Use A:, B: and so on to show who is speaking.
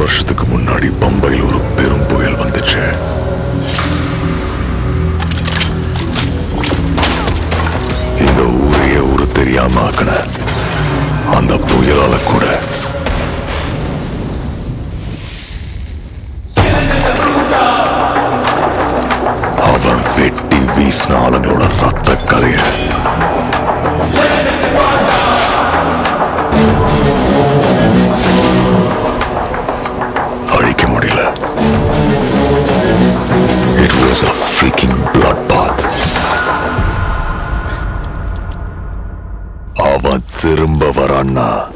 A: வருஷத்துக்கு முன்னாடி பம்பையில் ஒரு பெரும் புயல் வந்துச்சு இந்த ஊரையே ஒரு தெரியாம ஆக்கின அந்த புயலால கூட அவன் வெட்டி வீசின ஆளுங்களோட ரத்த கரைய அழிக்க முடியல it was a freaking blood bath அவன் திரும்ப வரான்னா